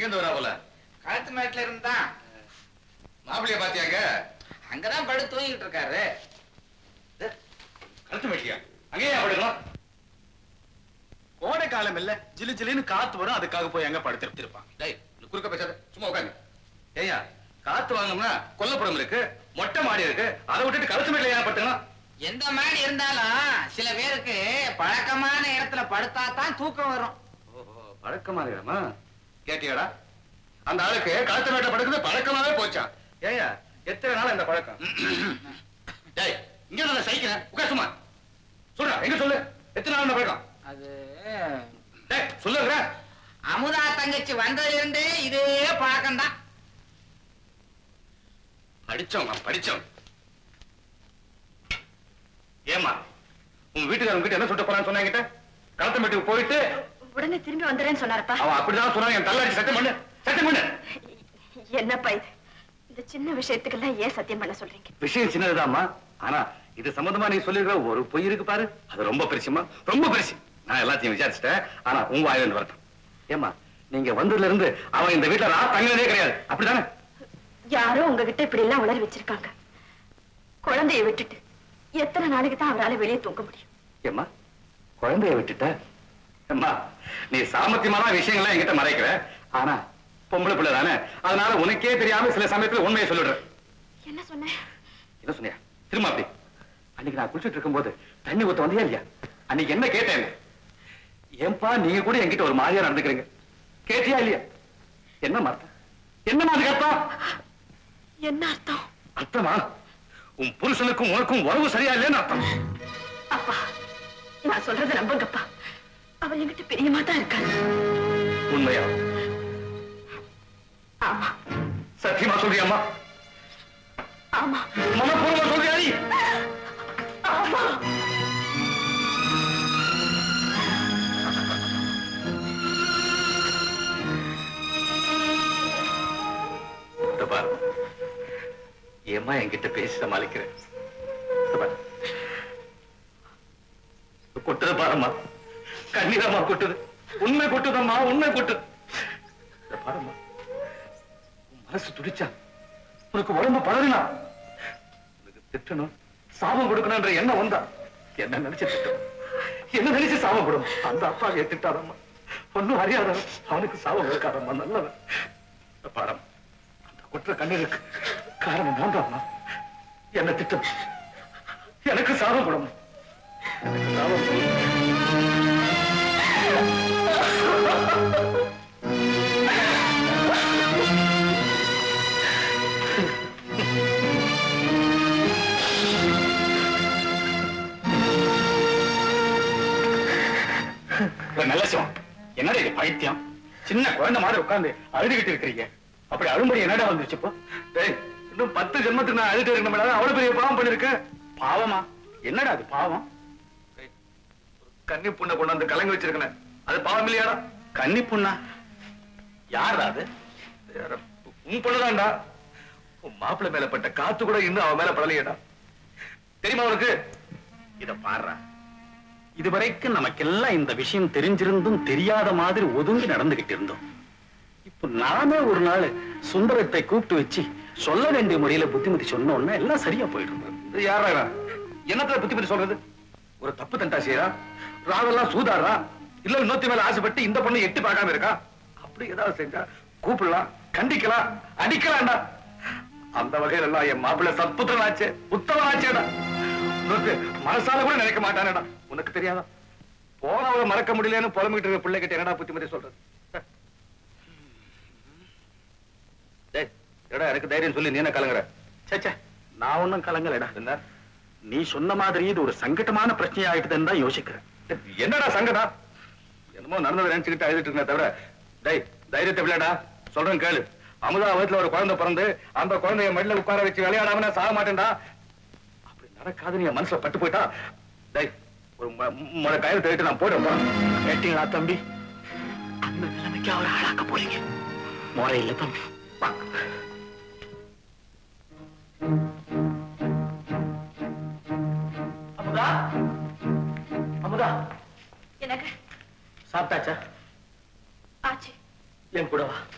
எங்க இருந்து வரா போல கழுத்து மேட்ல இருந்தா மாப்பிள்ளைய பாத்தியாங்க அங்கதான் படுத்து தூங்கிட்டு இருக்காரு கழுத்து மேட்டியா அங்கேயே படுக்கலாம் கோடை காலம் இல்ல ஜிலு ஜிலுன்னு காத்து வரும் அதுக்காக போய் எங்க படுத்துட்டு இருப்பான் டேய் நீ குறுக்க பேசாத சும்மா உட்காந்து ஏய்யா காத்து வாங்கணும்னா கொல்லப்புறம் இருக்கு மொட்டை மாடி இருக்கு அதை விட்டுட்டு கழுத்து மேட்டில ஏன் படுத்துக்கணும் எந்த மாதிரி இருந்தாலும் சில பேருக்கு பழக்கமான இடத்துல படுத்தா தான் தூக்கம் வரும் ஓஹோ பழக்கமா இருக்கிறமா கேட்டியாடா அந்த ஆளுக்கு கழுத்து மேட்டில படுக்கிறது பழக்கமாவே போச்சான் ஏய்யா எத்தனை நாள் இந்த பழக்கம் டேய் இங்க நான் சைக்கிறேன் உட்கார் சும்மா சொல்றா எங்க சொல்லு எத்தனை நாள் இந்த பழக்கம் அது டேய் சொல்லுங்க அமுதா தங்கச்சி வந்ததுல இருந்தே இதே பழக்கம் தான் படிச்சோம் நான் படிச்சோம் ஏமா உன் வீட்டுக்காரங்க கிட்ட என்ன சொல்லிட்டு போறான்னு சொன்னாங்கிட்ட களத்தம்பேட்டுக்கு போயிட்டு உடனே திரும்பி வந்துடுறேன்னு சொன்னாரப்பா அவன் அப்படிதான் சொன்னான் என் தள்ளாடி சத்தம் பண்ணு சத்தம் பண்ணு என்னப்பா இது இந்த சின்ன விஷயத்துக்கெல்லாம் ஏன் சத்தியம் பண்ண சொல்றீங்க விஷயம் சின்னதுதாம்மா ஆனா இது சம்பந்தமா நீ சொல்லிருக்கிற ஒரு பொய் இருக்கு பாரு அது ரொம்ப பெருசுமா ரொம்ப பெருசு நான் எல்லாத்தையும் விசாரிச்சிட்டேன் ஆனா உங்க வாயிலிருந்து வரட்டும் ஏமா நீங்க வந்ததுல இருந்து அவன் இந்த வீட்டுல நான் தங்கினதே கிடையாது அப்படிதானே யாரோ உங்ககிட்ட இப்படி எல்லாம் உளறி வச்சிருக்காங்க குழந்தைய விட்டுட்டு எத்தனை நாளைக்கு தான் அவரால வெளியே தூங்க முடியும் ஏம்மா குழந்தைய விட்டுட்ட அம்மா நீ சாமர்த்தியமான விஷயங்கள்லாம் என்கிட்ட மறைக்கிற ஆனா பொம்பளை பிள்ளை தானே அதனால உனக்கே தெரியாம சில சமயத்துல உண்மையை சொல்லிடுற என்ன சொன்னேன் என்ன சொன்னியா திரும்ப அப்படி அன்னைக்கு நான் குளிச்சுட்டு இருக்கும்போது தண்ணி ஊத்த வந்தியா இல்லையா அன்னைக்கு என்ன கேட்டேன் ஏன்பா நீங்க கூட என்கிட்ட ஒரு மாதிரியா நடந்துக்கிறீங்க கேட்டியா இல்லையா என்ன அர்த்தம் என்ன மாதிரி அர்த்தம் என்ன அர்த்தம் அர்த்தமா உன் புருஷனுக்கும் உனக்கும் உறவு சரியா இல்லைன்னு அர்த்தம் அப்பா நான் சொல்றதை நம்புங்கப்பா அவர் என்கிட்ட பிரியமா தான் இருக்காரு உண்மையா ஆமா சத்தியமா சொல்றியாம்மா ஆமா மனப்பூர்வமா சொல்றியா நீ ஆமா இதோ பாரு ஏம்மா என்கிட்ட பேசி சமாளிக்கிற இதோ பாரு. கொட்டுது பாரும்மா கண்ணீரம்மா கொட்டுது உண்மை கொட்டுதம்மா உண்மை கொட்டுது இதோ பாரும்மா உன் மனசு துடிச்சா உனக்கு உடம்பு பழகினா உனக்கு திட்டணும் சாபம் கொடுக்கணும்ன்ற எண்ணம் வந்தா என்ன நினைச்சு திட்டணும் என்ன நினைச்சு சாபம் கொடுக்கும் அந்த அப்பாவை திட்டாதம்மா ஒன்னும் அறியாதவன் அவனுக்கு சாபம் கொடுக்காதம்மா நல்லவன் இந்த பாடம் அந்த குற்ற கண்ணீருக்கு காரணம் வேண்டாமா என்ன திட்டம் எனக்கு சாபம் கொடுமா எனக்கு சாபம் கொடு. நல்ல சிவம் என்னடா இது பைத்தியம் சின்ன குழந்தை மாதிரி உட்கார்ந்து அழுதுகிட்டு இருக்கிறீங்க அப்படி அழும்படி என்னடா வந்துருச்சு இப்போ டேய் இன்னும் பத்து ஜென்மத்துக்கு நான் அழுது இருக்கணும் அவ்வளவு பெரிய பாவம் பண்ணிருக்கேன் பாவமா என்னடா அது பாவம் கன்னி புண்ணை கொண்டு வந்து கலங்க வச்சிருக்கேன் அது பாவம் இல்லையாடா கன்னி புண்ணா யாரா அது யார- உன் பொண்ணுதான்டா உன் மாப்பிள்ளை மேல பட்ட காத்து கூட இன்னும் அவன் மேல படலையடா தெரியுமா உனக்கு இத பாடுறா இதுவரைக்கும் நமக்கெல்லாம் இந்த விஷயம் தெரிஞ்சிருந்தும் தெரியாத மாதிரி ஒதுங்கி நடந்துகிட்டு இருந்தோம் இப்ப நாமே ஒரு நாள் சுந்தரத்தை கூப்பிட்டு வச்சு சொல்ல வேண்டிய முறையில புத்திமதி சொன்னோன்னா எல்லாம் சரியா போயிடும் இது யாரா இவன்? என்னத்துல புத்தி பத்தி சொல்றது ஒரு தப்பு தண்டா செய்யறா ராவெல்லாம் சூதாடுறா இல்ல இன்னொத்தி மேல ஆசைப்பட்டு இந்த பொண்ணு எட்டி பார்க்காம இருக்கா அப்படி ஏதாவது செஞ்சா கூப்பிடலாம் கண்டிக்கலாம் அடிக்கலாம்டா அந்த வகையில எல்லாம் என் மாப்பிள்ளை சத்புத்திரனாச்சே உத்தவனாச்சேடா உனக்கு மனசால கூட நினைக்க மாட்டானேடா உனக்கு தெரியாதா போனவளை மறக்க முடியலன்னு புலம்பிட்டு இருக்க பிள்ளைகிட்ட என்னடா புத்திமதி சொல்றது டேய், என்னடா எனக்கு தைரியம் சொல்லி நீ என்ன கலங்குற சேச்சே நான் ஒண்ணும் கலங்கலடா என்ன நீ சொன்ன மாதிரி இது ஒரு சங்கடமான பிரச்சனை ஆயிட்டுதுன்னு தான் யோசிக்கிறேன் என்னடா சங்கடம் என்னமோ நடந்ததை நினைச்சுக்கிட்டு அழுதுட்டு இருக்கேன் தவிர டேய் தைரியத்தை விளையாடா சொல்றேன் கேளு அமுதா வயசுல ஒரு குழந்தை பிறந்து அந்த குழந்தைய மடியில உட்கார வச்சு விளையாடாம நான் சாக மாட்டேன்டா அப்படி நடக்காதுன்னு என் மனசுல பட்டு போயிட்டா டேய் ஒரு மு- முறை கயிறு தவிட்டு நான் போயிட்டு போறேன் கேட்டீங்களா தம்பி அந்த நிலைமைக்கு அவரை ஆளாக்க போறீங்க முறை இல்ல தம்பி வாங்க அமுதா அமுதா எனக்கு சாப்பிட்டாச்சா ஆச்சு என் கூட வா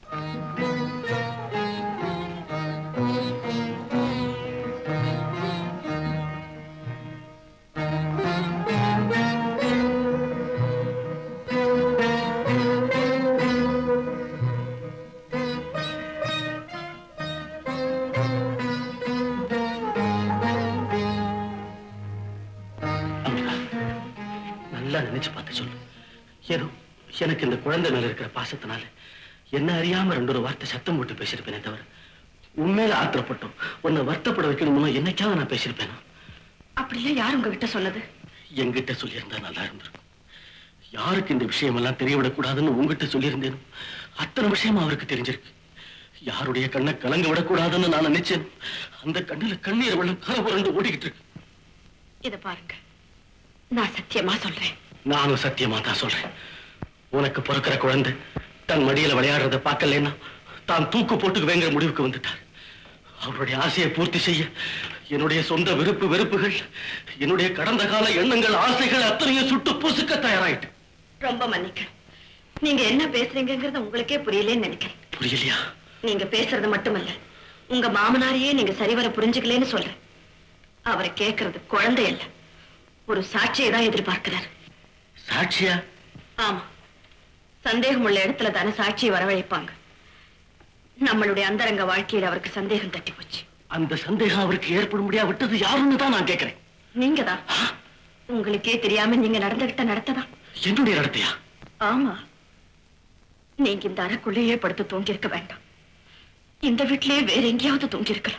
அம்பிகா நல்லா நினைச்சு பார்த்து சொல்லு ஏதோ எனக்கு இந்த குழந்தை மேல இருக்கிற பாசத்தினால என்ன அறியாம ரெண்டு ஒரு வார்த்தை சத்தம் போட்டு பேசியிருப்பேனே தவிர உண்மையில ஆத்திரப்பட்டோம் உன்னை வருத்தப்பட வைக்கணுமோ என்னைக்காவது நான் பேசியிருப்பேனா அப்படிலாம் யார் உங்ககிட்ட சொன்னது என்கிட்ட சொல்லியிருந்தா நல்லா இருந்திருக்கும் யாருக்கு இந்த விஷயம் எல்லாம் தெரியவிடக்கூடாதுன்னு உங்ககிட்ட சொல்லியிருந்தேனோ அத்தனை விஷயம் அவருக்கு தெரிஞ்சிருக்கு யாருடைய கண்ணை கலங்க விடக்கூடாதுன்னு நான் நினைச்சேன் அந்த கண்ணுல கண்ணீர் வெள்ளம் கரை புரண்டு ஓடிக்கிட்டு இருக்கு இத பாருங்க நான் சத்தியமா சொல்றேன் நானும் சத்தியமா தான் சொல்றேன் உனக்கு பிறக்கிற குழந்தை தன் மடியில விளையாடுறத பார்க்கலன்னா தான் தூக்கு போட்டுக்கு வேங்கிற முடிவுக்கு வந்துட்டார் அவருடைய ஆசையை பூர்த்தி செய்ய என்னுடைய சொந்த விருப்பு வெறுப்புகள் என்னுடைய கடந்த கால எண்ணங்கள் ஆசைகள் அத்தனையும் சுட்டு பொசுக்க தயாராயிட்டு ரொம்ப மன்னிக்க நீங்க என்ன பேசுறீங்கங்கறது உங்களுக்கே புரியலன்னு நினைக்கிறேன் புரியலையா நீங்க பேசுறது மட்டுமல்ல உங்க மாமனாரையே நீங்க சரிவர புரிஞ்சுக்கலன்னு சொல்றேன் அவரை கேட்கறது குழந்தை அல்ல ஒரு சாட்சியை தான் எதிர்பார்க்கிறார் சாட்சியா ஆமா சந்தேகம் உள்ள இடத்துல தானே சாட்சியை வரவழைப்பாங்க நம்மளுடைய அந்தரங்க வாழ்க்கையில அவருக்கு சந்தேகம் தட்டி போச்சு அந்த சந்தேகம் அவருக்கு ஏற்படும்படியா விட்டது யாருன்னு தான் நான் கேட்கிறேன் நீங்க தான் உங்களுக்கே தெரியாம நீங்க நடந்துகிட்ட நடத்ததான் என்னுடைய நடத்தையா ஆமா நீங்க இந்த அறைக்குள்ளேயே படுத்து தூங்கியிருக்க வேண்டாம் இந்த வீட்டிலேயே வேற எங்கேயாவது தூங்கியிருக்கலாம்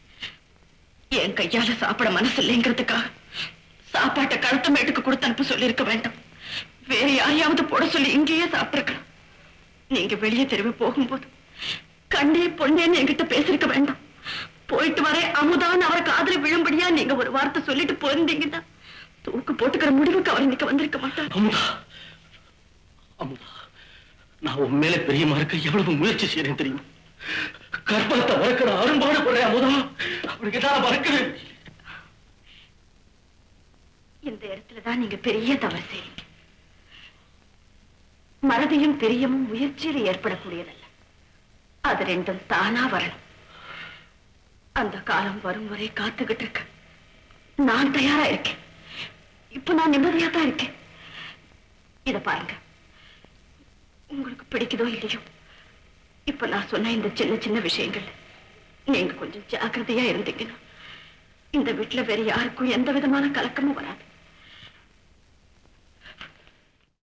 என் கையால சாப்பிட மனசு இல்லைங்கிறதுக்காக சாப்பாட்டை கழுத்து மேட்டுக்கு கொடுத்து அனுப்ப சொல்லியிருக்க வேண்டாம் வேற யாரையாவது போட சொல்லி இங்கேயே சாப்பிட்டிருக்கலாம் நீங்க வெளியே தெருவு போகும்போது கண்ணே பொண்ணேன்னு என்கிட்ட பேசிருக்க வேண்டாம் போயிட்டு வரேன் அமுதான் அவர் காதுல விழும்படியா நீங்க ஒரு வார்த்தை சொல்லிட்டு போயிருந்தீங்கன்னா தூக்கு போட்டுக்கிற முடிவுக்கு அவர் இன்னைக்கு வந்திருக்க மாட்டார் அமுதா அமுதா நான் உன் மேல பிரியமா இருக்க எவ்வளவு முயற்சி செய்யறேன் தெரியுமா கற்பத்தை மறக்கிற அரும்பாடு படுறேன் அமுதா அவனுக்கு தான் மறக்கவே முடியல. இந்த இடத்துலதான் நீங்க பெரிய தவறு செய்றீங்க மறதியும் பிரியமும் முயற்சியில ஏற்படக்கூடியதல்ல அது ரெண்டும் தானா வரணும் அந்த காலம் வரும் வரை காத்துக்கிட்டு இருக்க நான் தயாரா இருக்கேன் இப்ப நான் நிம்மதியா தான் இருக்கேன் இத பாருங்க உங்களுக்கு பிடிக்குதோ இல்லையோ இப்ப நான் சொன்ன இந்த சின்ன சின்ன விஷயங்கள் நீங்க கொஞ்சம் ஜாக்கிரதையா இருந்தீங்கன்னா இந்த வீட்டுல வேற யாருக்கும் எந்த விதமான கலக்கமும் வராது